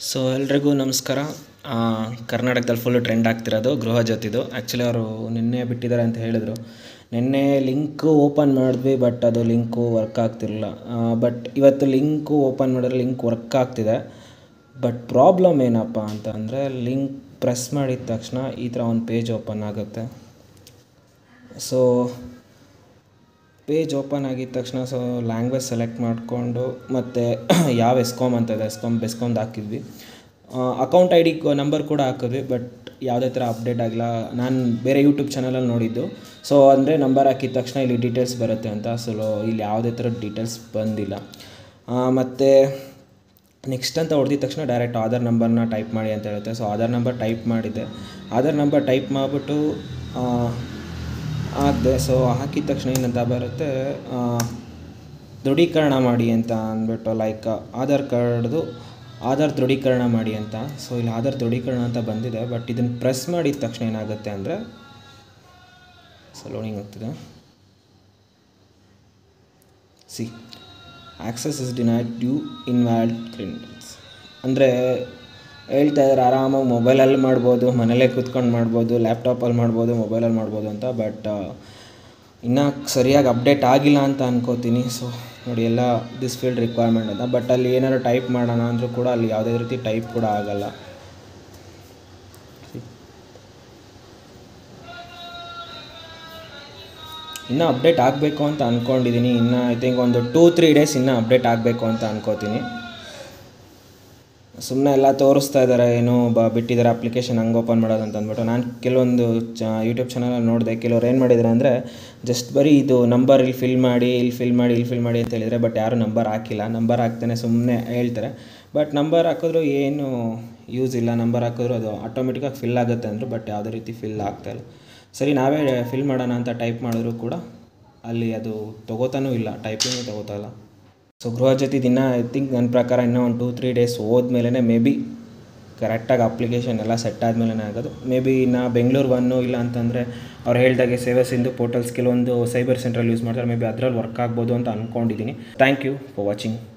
so ಎಲ್ರಿಗೂ ನಮಸ್ಕಾರ ಆ, ಕರ್ನಾಟಕದಲ್ಲಿ ಫುಲ್ಲು ಟ್ರೆಂಡ್ ಆಗ್ತಿರೋದು ಗೃಹ ಜ್ಯೋತಿದು ಆ್ಯಕ್ಚುಲಿ ಅವರು ನಿನ್ನೆ ಬಿಟ್ಟಿದ್ದಾರೆ ಅಂತ ಹೇಳಿದರು ನಿನ್ನೆ ಲಿಂಕು ಓಪನ್ ಮಾಡಿದ್ವಿ ಬಟ್ ಅದು ಲಿಂಕು ವರ್ಕ್ ಆಗ್ತಿರಲಿಲ್ಲ ಬಟ್ ಇವತ್ತು ಲಿಂಕು ಓಪನ್ ಮಾಡಿದ್ರೆ ಲಿಂಕ್ ವರ್ಕ್ ಆಗ್ತಿದೆ ಬಟ್ ಪ್ರಾಬ್ಲಮ್ ಏನಪ್ಪ ಅಂತ ಅಂದರೆ ಲಿಂಕ್ ಪ್ರೆಸ್ ಮಾಡಿದ ತಕ್ಷಣ ಈ ಥರ ಒಂದು ಪೇಜ್ ಓಪನ್ ಆಗುತ್ತೆ ಸೊ ಪೇಜ್ ಓಪನ್ ಆಗಿದ ತಕ್ಷಣ ಸೊ ಲ್ಯಾಂಗ್ವೇಜ್ ಸೆಲೆಕ್ಟ್ ಮಾಡಿಕೊಂಡು ಮತ್ತು ಯಾವ ಎಸ್ಕಾಮ್ ಅಂತ ಇದೆ ಎಸ್ಕಾಮ್ ಬೆಸ್ಕಾಮ್ದು ಹಾಕಿದ್ವಿ ಅಕೌಂಟ್ ಐ ಡಿ ನಂಬರ್ ಕೂಡ ಹಾಕಿದ್ವಿ ಬಟ್ ಯಾವುದೇ ಥರ ಅಪ್ಡೇಟ್ ಆಗಿಲ್ಲ ನಾನು ಬೇರೆ ಯೂಟ್ಯೂಬ್ ಚಾನಲಲ್ಲಿ ನೋಡಿದ್ದು ಸೊ ಅಂದರೆ ನಂಬರ್ ಹಾಕಿದ ತಕ್ಷಣ ಇಲ್ಲಿ ಡೀಟೇಲ್ಸ್ ಬರುತ್ತೆ ಅಂತ ಸೊ ಇಲ್ಲಿ ಯಾವುದೇ ಥರ ಡೀಟೇಲ್ಸ್ ಬಂದಿಲ್ಲ ಮತ್ತು ನೆಕ್ಸ್ಟ್ ಅಂತ ಹೊಡೆದಿದ ತಕ್ಷಣ ಡೈರೆಕ್ಟ್ ಆಧಾರ್ ನಂಬರ್ನ ಟೈಪ್ ಮಾಡಿ ಅಂತ ಹೇಳುತ್ತೆ ಸೊ ಆಧಾರ್ ನಂಬರ್ ಟೈಪ್ ಮಾಡಿದ್ದೆ ಆಧಾರ್ ನಂಬರ್ ಟೈಪ್ ಮಾಡಿಬಿಟ್ಟು ಹಾಕಿದೆ ಸೊ ಹಾಕಿದ ತಕ್ಷಣ ಏನಂತ ಬರುತ್ತೆ ಆ, ದೃಢೀಕರಣ ಮಾಡಿ ಅಂತ ಅಂದ್ಬಿಟ್ಟು ಲೈಕ್ ಆಧಾರ್ ಕಾರ್ಡ್ದು ಆಧಾರ್ ದೃಢೀಕರಣ ಮಾಡಿ ಅಂತ ಸೊ ಇಲ್ಲಿ ಆಧಾರ್ ದೃಢೀಕರಣ ಅಂತ ಬಂದಿದೆ ಬಟ್ ಇದನ್ನು ಪ್ರೆಸ್ ಮಾಡಿದ ತಕ್ಷಣ ಏನಾಗುತ್ತೆ ಅಂದರೆ ಸೊ ಲೋಡಿಂಗ್ ಆಗ್ತಿದೆ see access is denied due invalid criminals ಅಂದರೆ ಹೇಳ್ತಾ ಇದ್ದಾರೆ ಆರಾಮಾಗಿ ಮೊಬೈಲಲ್ಲಿ ಮಾಡ್ಬೋದು ಮನೇಲೇ ಕೂತ್ಕೊಂಡು ಮಾಡ್ಬೋದು ಲ್ಯಾಪ್ಟಾಪಲ್ಲಿ ಮಾಡ್ಬೋದು ಮೊಬೈಲಲ್ಲಿ ಮಾಡ್ಬೋದು ಅಂತ ಬಟ್ ಇನ್ನೂ ಸರಿಯಾಗಿ ಅಪ್ಡೇಟ್ ಆಗಿಲ್ಲ ಅಂತ ಅನ್ಕೋತೀನಿ ಸೊ ನೋಡಿ ಎಲ್ಲ ದಿಸ್ ಫೀಲ್ಡ್ ರಿಕ್ವೈರ್ಮೆಂಟ್ ಅಂತ ಬಟ್ ಅಲ್ಲಿ ಏನಾದ್ರು ಟೈಪ್ ಮಾಡೋಣ ಅಂದರೂ ಕೂಡ ಅಲ್ಲಿ ಯಾವುದೇ ರೀತಿ ಟೈಪ್ ಕೂಡ ಆಗಲ್ಲ ಇನ್ನೂ ಅಪ್ಡೇಟ್ ಆಗಬೇಕು ಅಂತ ಅಂದ್ಕೊಂಡಿದ್ದೀನಿ ಇನ್ನು ಐ ಥಿಂಕ್ ಒಂದು ಟೂ ತ್ರೀ ಡೇಸ್ ಇನ್ನೂ ಅಪ್ಡೇಟ್ ಆಗಬೇಕು ಅಂತ ಅನ್ಕೋತೀನಿ ಸುಮ್ಮನೆ ಎಲ್ಲ ತೋರಿಸ್ತಾ ಇದ್ದಾರೆ ಏನೋ ಬ ಬಿಟ್ಟಿದ್ದಾರೆ ಅಪ್ಲಿಕೇಶನ್ ಹಂಗೆ ಓಪನ್ ಮಾಡೋದು ಅಂತ ಅಂದ್ಬಿಟ್ಟು ನಾನು ಕೆಲವೊಂದು ಚ ಯೂಟ್ಯೂಬ್ ಚಾನಲಲ್ಲಿ ನೋಡಿದೆ ಕೆಲವ್ರು ಏನು ಮಾಡಿದ್ದಾರೆ ಅಂದರೆ ಜಸ್ಟ್ ಬರೀ ಇದು ನಂಬರ್ ಇಲ್ಲಿ ಫಿಲ್ ಮಾಡಿ ಇಲ್ಲಿ ಫಿಲ್ ಮಾಡಿ ಇಲ್ಲಿ ಫಿಲ್ ಮಾಡಿ ಅಂತ ಹೇಳಿದರೆ ಬಟ್ ಯಾರೂ ನಂಬರ್ ಹಾಕಿಲ್ಲ ನಂಬರ್ ಹಾಕ್ತಾನೆ ಸುಮ್ಮನೆ ಹೇಳ್ತಾರೆ ಬಟ್ ನಂಬರ್ ಹಾಕಿದ್ರು ಏನು ಯೂಸ್ ಇಲ್ಲ ನಂಬರ್ ಹಾಕಿದ್ರು ಅದು ಆಟೋಮೆಟಿಕಾಗಿ ಫಿಲ್ ಆಗುತ್ತೆ ಅಂದರು ಬಟ್ ಯಾವುದೇ ರೀತಿ ಫಿಲ್ ಆಗ್ತಾಯಿಲ್ಲ ಸರಿ ನಾವೇ ಫಿಲ್ ಮಾಡೋಣ ಅಂತ ಟೈಪ್ ಮಾಡಿದ್ರು ಕೂಡ ಅಲ್ಲಿ ಅದು ತೊಗೋತಾನೂ ಇಲ್ಲ ಟೈಪಿಂಗು ತೊಗೋತಾ ಇಲ್ಲ ಸೊ ಗೃಹ ಜೊತೆ ದಿನ ಐ ಥಿಂಕ್ ನನ್ನ ಪ್ರಕಾರ ಇನ್ನೂ ಒಂದು ಟೂ ತ್ರೀ ಡೇಸ್ ಹೋದ್ಮೇಲೆ ಮೇ ಬಿ ಕರೆಕ್ಟಾಗಿ ಅಪ್ಲಿಕೇಶನ್ ಎಲ್ಲ ಸೆಟ್ ಆದಮೇಲೆ ಆಗೋದು ಮೇ ಬಿ ಇನ್ನು ಬೆಂಗಳೂರು ಒನ್ನು ಇಲ್ಲ ಅಂತಂದರೆ ಅವ್ರು ಹೇಳ್ದಾಗೆ ಸೇವೆ ಸಿಂಧು ಪೋರ್ಟಲ್ಸ್ ಕೆಲವೊಂದು ಸೈಬರ್ ಸೆಂಟ್ರಲ್ಲಿ ಯೂಸ್ ಮಾಡ್ತಾರೆ ಮೇ ಬಿ ಅದರಲ್ಲಿ ವರ್ಕ್ ಆಗ್ಬೋದು ಅಂತ ಅಂದ್ಕೊಂಡಿದ್ದೀನಿ ಥ್ಯಾಂಕ್ ಯು ಫಾರ್ ವಾಚಿಂಗ್